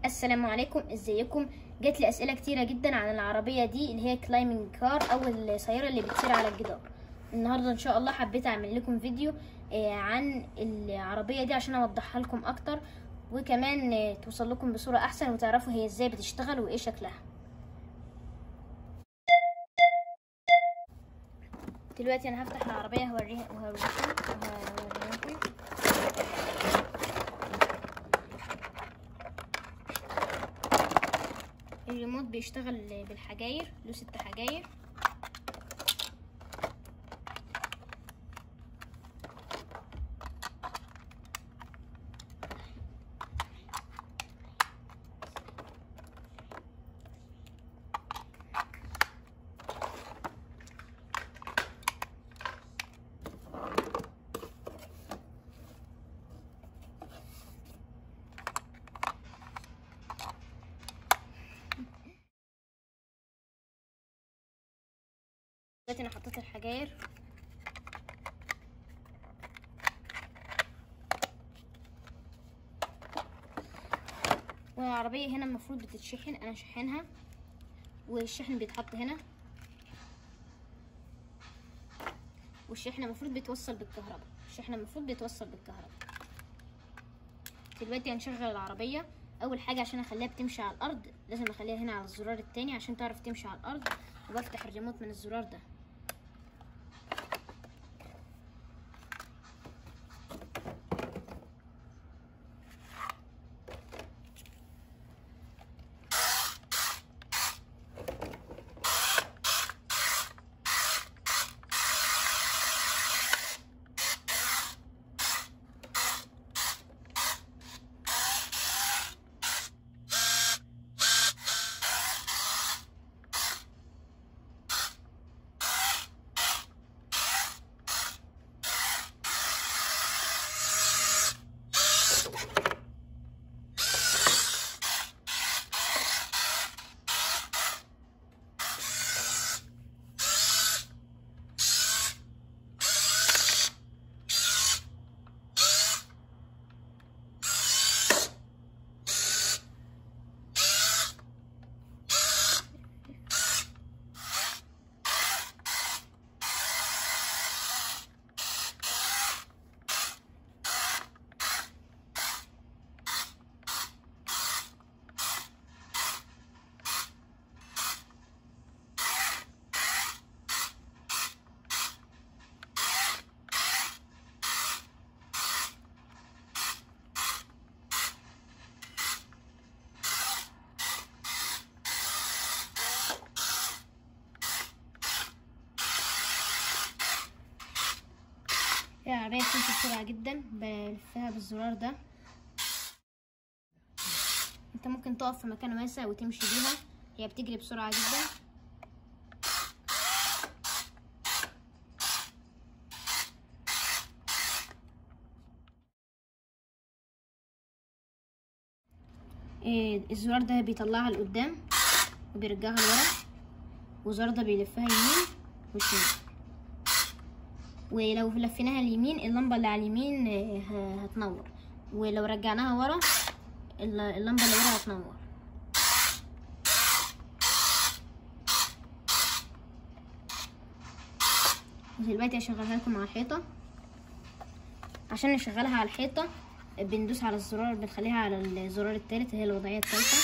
السلام عليكم ازيكم جات لي اسئله كتيره جدا عن العربيه دي اللي هي كلايمنج كار او السياره اللي بتسير على الجدار النهارده ان شاء الله حبيت اعمل لكم فيديو آه، عن العربيه دي عشان اوضحها لكم اكتر وكمان آه، توصل لكم بصوره احسن وتعرفوا هي ازاي بتشتغل وايه شكلها دلوقتي انا هفتح العربيه هوريها وهوريكم وهوريكم الريموت بيشتغل بالحجاير له ست حجاير دلوقتي انا حطيت الحجاير والعربية هنا المفروض بتتشحن انا شحنها والشحن بيتحط هنا والشحن المفروض بيتوصل بالكهرباء الشحن المفروض بيتوصل بالكهرباء دلوقتي هنشغل العربية اول حاجة عشان اخليها بتمشي على الارض لازم اخليها هنا على الزرار التاني عشان تعرف تمشي على الارض وبفتح الريموت من الزرار ده هي العربية بتمشي بسرعة جدا بلفها بالزرار ده انت ممكن تقف في مكان واسع وتمشي بيها هي بتجري بسرعة جدا إيه، الزرار ده بيطلعها لقدام وبيرجعها لورا والزرار ده بيلفها يمين وشمال ولو لفيناها اليمين اللمبة اللي على اليمين آه، ه- هتنور ولو رجعناها ورا الل- اللمبة اللي ورا هتنور دلوقتي هشغلها لكم على الحيطة عشان نشغلها على الحيطة بندوس على الزرار بنخليها على الزرار التالت اللي هي الوضعية التالتة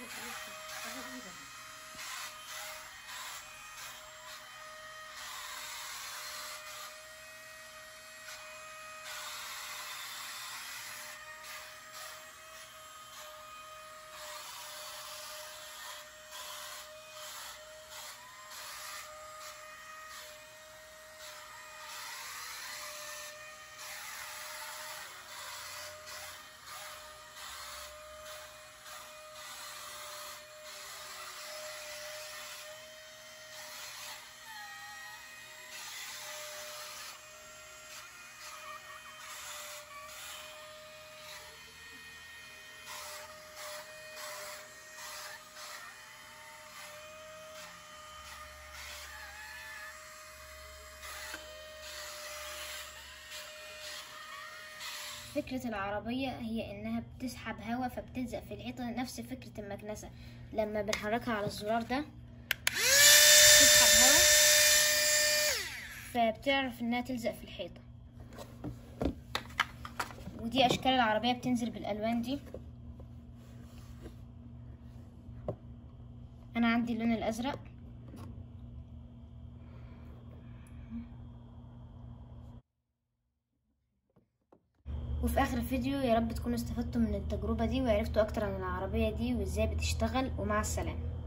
فكرة العربية هي إنها بتسحب هواء فبتلزق في الحيطة نفس فكرة المكنسة لما بنحركها على الزرار ده تسحب هواء فبتعرف إنها تلزق في الحيطة ودي أشكال العربية بتنزل بالألوان دي أنا عندي اللون الأزرق وفي اخر الفيديو يا رب تكونوا استفدتوا من التجربة دي وعرفتوا اكتر عن العربية دي وازاي بتشتغل ومع السلامة